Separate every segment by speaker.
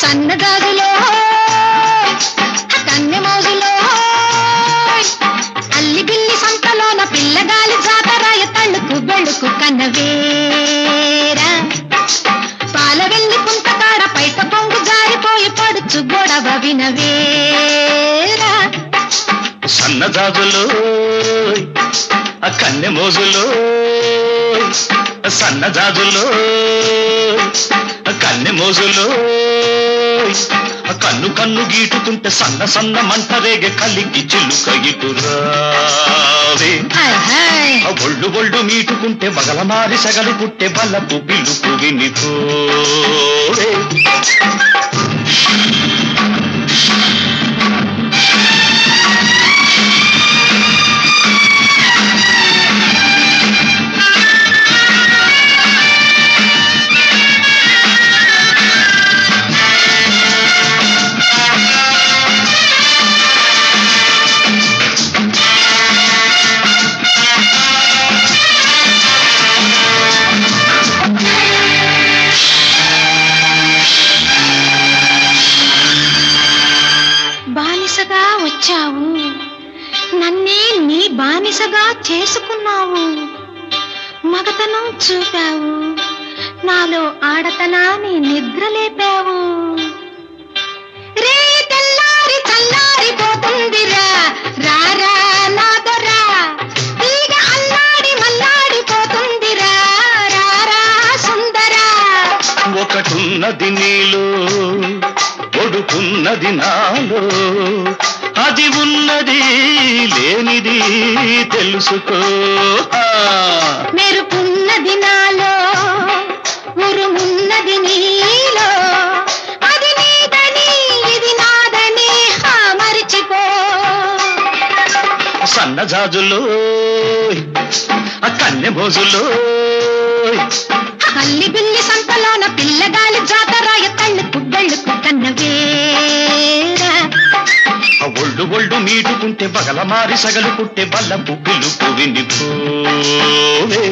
Speaker 1: సన్నగాజులో కన్నె మోజులో అల్లి బిల్లి సంతలోన పిల్లగాలి జాతరాయ తళ్ళుకు బెళ్ళుకు కన్నవేరా పాల వెళ్ళి పుంతకాడ పైట పొంగు జారిపోయి పడుచు గొడవ వినవేరా
Speaker 2: సన్నజాజులో ఆ కన్నె మోజులో సన్నజాజులో ఆ కన్నె మోజులో ఆ కన్ను కన్ను గీటుతుంటే సన్న సన్న మంట రేగే కలికి చిలుక ఇటురావే
Speaker 1: హాయ్ హాయ్
Speaker 2: ఆ ఒళ్ళు ఒళ్ళు మీటుకుంటే బగల మారి సగలు పుట్టే బల్లపు పిలుపు వినిపోవే
Speaker 1: బానిసగా వచ్చావు నన్నే నీ బానిసగా చేసుకున్నావు మగతనం చూపావు నాలో ఆడతనాన్ని నిద్రలేపావు రే తెల్లారి చల్లారిపోతుందిరా రారా నాదరా తీగ అల్లాడి మల్లాడిపోతుందిరా రారా సుందరా
Speaker 2: ఒకటున్నది నీలో ఒడుకున్నది నాలో అది ఉన్నది లేనిది తెలుసుకో ఆ,
Speaker 1: మెరుపున్నది నాలో ఉరుమున్నది నీలో అది నీదని ఇది నాదని హా మరిచిపో
Speaker 2: సన్నజాజులో ఆ కన్నె మోజులో
Speaker 1: కల్లి బిల్లి సంతలోన పిల్లగాలి జాతరాయ తళ్ళుకు బెళ్ళుకు కన్నవేరా
Speaker 2: ఆ ఒళ్ళు ఒళ్ళు మీటుకుంటే బగల మారి సగలు పుట్టే బల్లపు పిలుపు వినిపోవే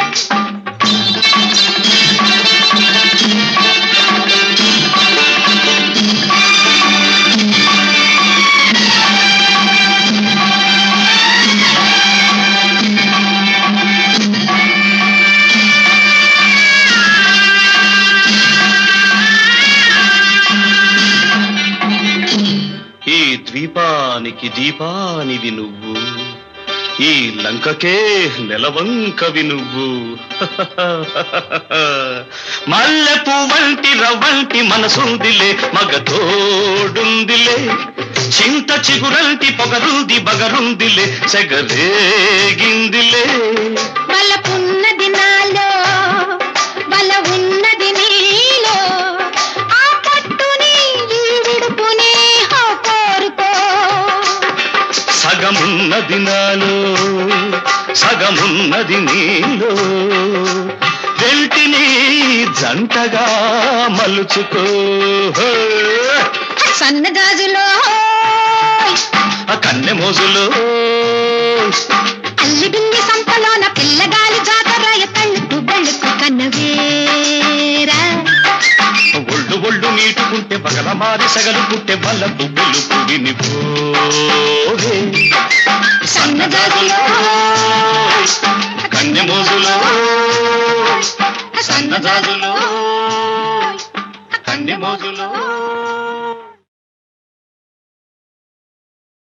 Speaker 2: ఈ ద్వీపానికి దీపానివి నువ్వు ఈ లంకకే నెలవంకవి నువ్వు మల్లెపు వంటి రవ్వంటి మనసుందిలే మగ తోడుందిలే చింత చిగురంటి పొగరుంది బగరుందిలే సెగరేగిందిలే
Speaker 1: బలపున్నది నాలో బల ఉన్నది నీలో ఆ పట్టుని ఈ విడుపుని హో కోరుకో
Speaker 2: సగమున్నది నాలో సగమున్నది నీలో వెంటిని జంటగా మలుచుకో
Speaker 1: సన్నగాజులో
Speaker 2: ఆ కన్నె మోజులో
Speaker 1: అల్లి బిల్లి సంతలోన పిల్లగాలి జాతరాయ తళ్ళుకు బెళ్ళుకు కన్నవేరా
Speaker 2: ఒళ్ళు ఒళ్ళు నీటుకుంటే బగల మారి సగలు పుట్టే బల్లపు పిలుపు వినిపోవే
Speaker 1: సన్నగాజులో
Speaker 2: కన్నె మోజులో సన్నజాజులో కన్నె మోజులో